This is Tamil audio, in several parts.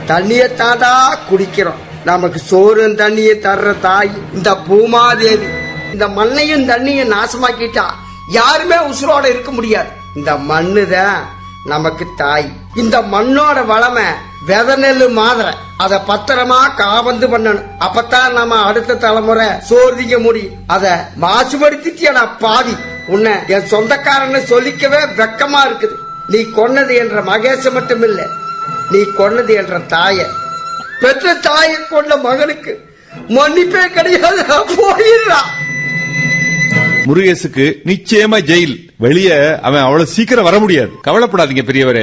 தண்ணியத்தாடா குடிக்கிறோம் நமக்கு சோறும் தண்ணியை தர்ற தாய் இந்த பூமாதேவி இந்த மண்ணையும் தண்ணியும் நாசமாக்கிட்டா யாருமே உசுரோட இருக்க முடியாது இந்த மண்ணு தான் நமக்கு தாய் இந்த மண்ணோட வளமை வித நெல்லு மாதிரி அத பத்திரமா காபந்து பண்ணணும் அப்பதான் நம்ம அடுத்த தலைமுறை சோர்திக்க முடியும் அத மாசுபடுத்திட்டியடா பாவி உன்னை என் சொந்தக்காரன்னு சொல்லிக்கவே வெக்கமா இருக்குது நீ கொன்னது என்ற மகேச மட்டும் இல்ல நீ கொன்னது என்ற தாய பெற்ற தாயை கொண்ட மகனுக்கு மன்னிப்பே கிடையாது போயிடுறா முருகேசுக்கு நிச்சயமா ஜெயில் வெளியே அவன் அவ்வளவு சீக்கிரம் வர முடியாது கவலைப்படாதீங்க பெரியவரே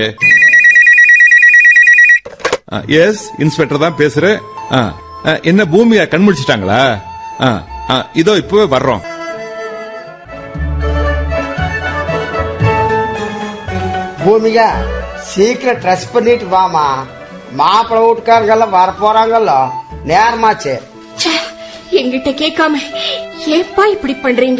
எஸ் இன்ஸ்பெக்டர் தான் பேசுறேன் ஆ, ஆ, என்ன பூமியா கண் முடிச்சிட்டாங்களா ஆ, ஆ, இதோ இப்பவே வர்றோம் பூமிகா சீக்கிரம் ட்ரெஸ் பண்ணிட்டு வாமா மாப்பிள்ளை வீட்டுக்காரங்கெல்லாம் வர போறாங்கல்ல நேரமாச்சு ச்சே, என்கிட்ட கேட்காம ஏப்பா இப்படி பண்றீங்க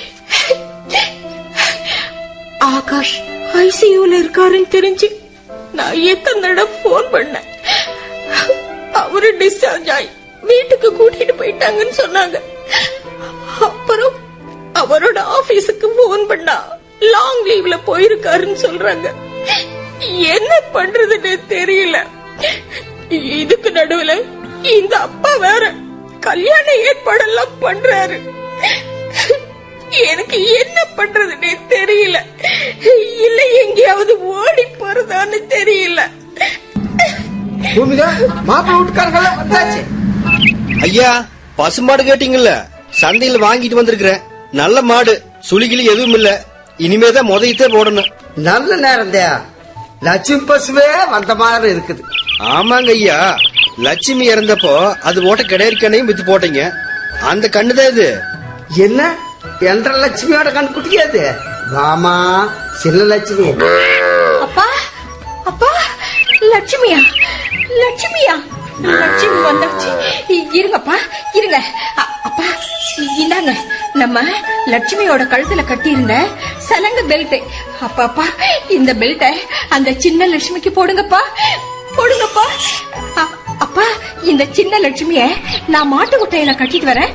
ஆகாஷ் ஐசியூல இருக்காருன்னு தெரிஞ்சு நான் எத்தனை தடவை போன் பண்ணேன் அவரு டிஸ்சார்ஜ் ஆகி வீட்டுக்கு கூட்டிட்டு போயிட்டாங்கன்னு சொன்னாங்க அப்புறம் அவரோட ஆபீஸுக்கு போன் பண்ணா லாங் லீவ்ல போயிருக்காருன்னு சொல்றாங்க என்ன பண்றதுன்னு தெரியல இதுக்கு நடுவுல இந்த அப்பா வேற கல்யாண ஏற்பாடெல்லாம் பண்றாரு எனக்கு என்ன பண்றதுன்னே தெரியல இல்ல எங்கேயாவது ஓடி போறதான்னு தெரியல பூமிகா மாப்பிள்ளை வீட்டுக்காரங்கெல்லாம் வந்தாச்சு ஐயா பசுமாடு கேட்டீங்கல்ல சந்தையில வாங்கிட்டு வந்திருக்கிறேன் நல்ல மாடு சுளிகிளி எதுவும் இல்ல இனிமேதான் முதயத்தே போடணும் நல்ல நேரம் லட்சுமி பசுவே வந்த மாதிரி இருக்குது ஆமாங்க ஐயா லட்சுமி இறந்தப்போ அது போட்ட கிடையாது கண்ணையும் வித்து போட்டீங்க அந்த கண்ணுதான் இது என்ன என்ற லட்சுமியோட கண் குட்டியாது வாமா சின்ன லட்சுமி அப்பா அப்பா லட்சுமியா லட்சுமியா லட்சுமி வந்தாச்சு இ- இருங்கப்பா இருங்க அ- அப்பா இ- இந்தாங்க நம்ம லட்சுமியோட கழுத்துல கட்டியிருந்த சலங்க பெல்ட் அப்பா அப்பா இந்த பெல்ட்டை அந்த சின்ன லட்சுமிக்கு போடுங்கப்பா போடுங்கப்பா அ- அப்பா இந்த சின்ன லட்சுமிய நான் மாட்டு குட்டையில கட்டிட்டு வரேன்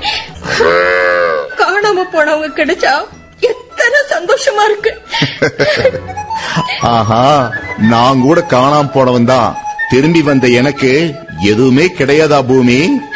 காணாம போனவங்க கிடைச்சா எத்தனை சந்தோஷமா இருக்கு ஆஹா நான் கூட காணாம போனவன் தான் திரும்பி வந்த எனக்கு எதுவுமே கிடையாதா பூமி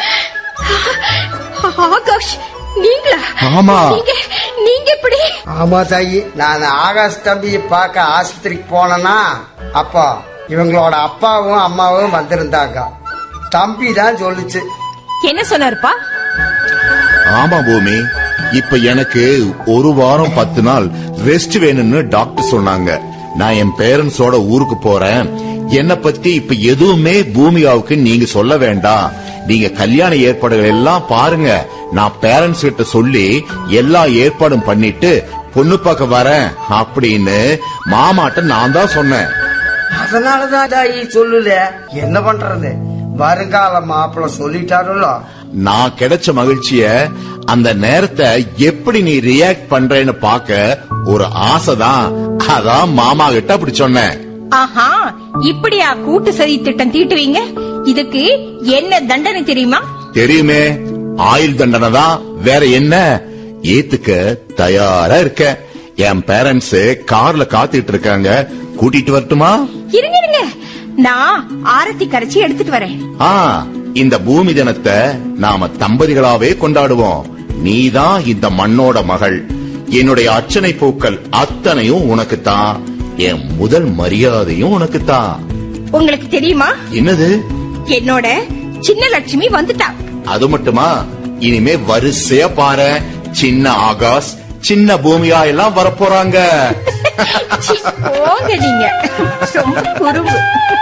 ஆகாஷ் நீங்களா ஆமா. நீங்க நீங்க எப்படி ஆமா தாயி நான் ஆகாஷ் தம்பியை பார்க்க ஆஸ்பத்திரிக்கு போனேன்னா அப்போ இவங்களோட அப்பாவும் அம்மாவும் வந்திருந்தாங்க தம்பி தான் சொல்லுச்சு என்ன சொன்னாருப்பா ஆமா பூமி இப்ப எனக்கு ஒரு வாரம் பத்து நாள் ரெஸ்ட் வேணும்னு டாக்டர் சொன்னாங்க நான் என் பேரண்ட்ஸோட ஊருக்கு போறேன் என்ன பத்தி இப்ப எதுவுமே பூமிகாவுக்கு நீங்க சொல்ல வேண்டாம் நீங்க கல்யாண ஏற்பாடுகள் எல்லாம் பாருங்க நான் பேரண்ட்ஸ் கிட்ட சொல்லி எல்லா ஏற்பாடும் பண்ணிட்டு பொண்ணு பார்க்க வரேன் அப்படின்னு மாமாட்ட நான் தான் சொன்னேன் அதனாலதான் தாயி சொல்லல என்ன பண்றது வருங்கால மாப்பிள்ள சொல்லிட்டாருல்ல நான் கிடைச்ச மகிழ்ச்சிய அந்த நேரத்தை எப்படி நீ ரியாக்ட் பண்றேன்னு பார்க்க ஒரு ஆசைதான் அதான் மாமா கிட்ட அப்படி சொன்னேன் ஆஹா இப்படியா கூட்டு சதி திட்டம் தீட்டுவீங்க இதுக்கு என்ன தண்டனை தெரியுமா தெரியுமே ஆயுள் தண்டனை தான் வேற என்ன ஏத்துக்க தயாரா இருக்க என் பேரண்ட்ஸ் கார்ல காத்துட்டு இருக்காங்க கூட்டிட்டு வரட்டுமா இருங்க இருங்க நான் ஆரத்தி கரைச்சி எடுத்துட்டு வரேன் ஆ இந்த பூமி தினத்தை நாம தம்பதிகளாவே கொண்டாடுவோம் நீதான் இந்த மண்ணோட மகள் என்னுடைய அர்ச்சனை பூக்கள் அத்தனையும் உனக்குத்தான் என் முதல் மரியாதையும் உனக்குத்தான் உங்களுக்கு தெரியுமா என்னது என்னோட சின்ன லட்சுமி வந்துட்டா அது மட்டுமா இனிமே வரிசையா பாரு சின்ன ஆகாஷ் சின்ன பூமியா எல்லாம் வரப்போறாங்க சீ, போங்க நீங்க ரொம்ப குறும்பு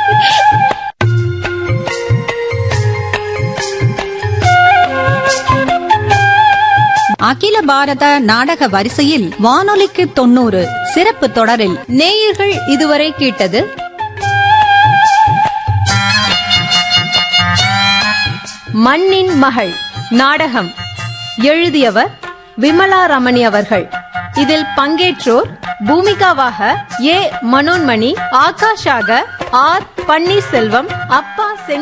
அகில பாரத நாடக வரிசையில் வானொலிக்கு தொண்ணூறு சிறப்பு தொடரில் நேயர்கள் இதுவரை கேட்டது மண்ணின் மகள் நாடகம் எழுதியவர் விமலா ரமணி அவர்கள் இதில் பங்கேற்றோர் பூமிகாவாக ஏ மனோன்மணி ஆகாஷாக ஆர் பன்னீர்செல்வம் அப்பா செங்